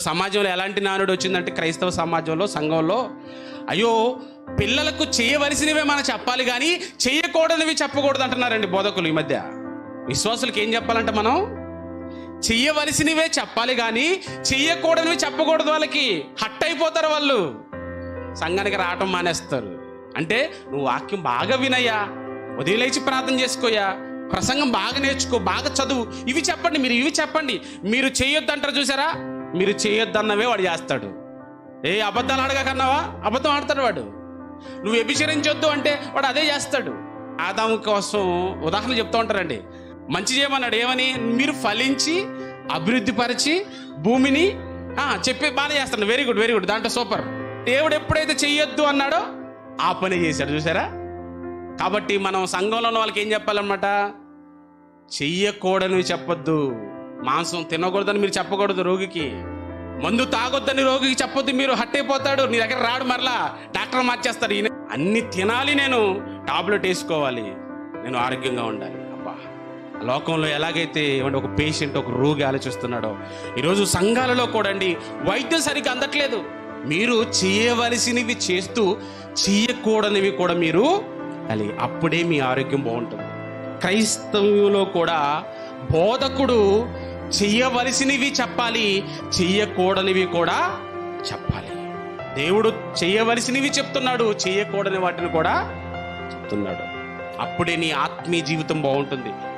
సమాజంలో ఎలాంటి నానుడు వచ్చిందంటే క్రైస్తవ సమాజంలో సంఘంలో అయ్యో పిల్లలకు చేయవలసినవే మనం చెప్పాలి కానీ చేయకూడనివి చెప్పకూడదు అంటున్నారండి బోధకులు ఈ మధ్య విశ్వాసులకు ఏం చెప్పాలంటే మనం చెయ్యవలసినవే చెప్పాలి కానీ చెయ్యకూడనివి చెప్పకూడదు వాళ్ళకి హట్ అయిపోతారు వాళ్ళు సంఘానికి రావటం మానేస్తారు అంటే నువ్వు వాక్యం బాగా వినయ్యా ఉదయం లేచి ప్రార్థన చేసుకోయా ప్రసంగం బాగా నేర్చుకో బాగా చదువు ఇవి చెప్పండి మీరు ఇవి చెప్పండి మీరు చేయొద్దు అంటారు చూసారా మీరు చేయొద్దన్నవే వాడు చేస్తాడు ఏ అబద్ధాలు అడగా కన్నావా అబద్ధం ఆడతాడు వాడు నువ్వు వ్యభిచరించొద్దు అంటే వాడు అదే చేస్తాడు ఆదాము కోసం ఉదాహరణ చెప్తూ ఉంటారండి మంచి చేయమన్నాడు ఏమని మీరు ఫలించి అభివృద్ధి పరిచి భూమిని ఆ, చెప్పి బాగా చేస్తాడు వెరీ గుడ్ వెరీ గుడ్ దాంట్లో సూపర్ దేవుడు ఎప్పుడైతే చెయ్యొద్దు అన్నాడో ఆ పని చేశాడు చూసారా కాబట్టి మనం సంఘంలో ఉన్న వాళ్ళకి ఏం చెప్పాలన్నమాట చెయ్యకూడనివి చెప్పొద్దు మాంసం తినకూడదని మీరు చెప్పకూడదు రోగికి మందు తాగొద్దని రోగికి చెప్పొద్దు మీరు హట్ అయిపోతాడు నీ దగ్గర రాడు మరలా డాక్టర్ మార్చేస్తాడు ఈయన అన్ని తినాలి నేను టాబ్లెట్ వేసుకోవాలి నేను ఆరోగ్యంగా ఉండాలి అబ్బా లోకంలో ఎలాగైతే ఏమంటే ఒక పేషెంట్ ఒక రోగి ఆలోచిస్తున్నాడో ఈరోజు సంఘాలలో కూడా అండి వైద్యం సరిగ్గా అందట్లేదు మీరు చేయవలసినవి చేస్తూ చేయకూడనివి కూడా మీరు కలిగి అప్పుడే మీ ఆరోగ్యం బాగుంటుంది క్రైస్తవులో కూడా బోధకుడు చెయ్యవలసినవి చెప్పాలి చెయ్యకూడనివి కూడా చెప్పాలి దేవుడు చెయ్యవలసినవి చెప్తున్నాడు చెయ్యకూడని వాటిని కూడా చెప్తున్నాడు అప్పుడే నీ ఆత్మీయ జీవితం బాగుంటుంది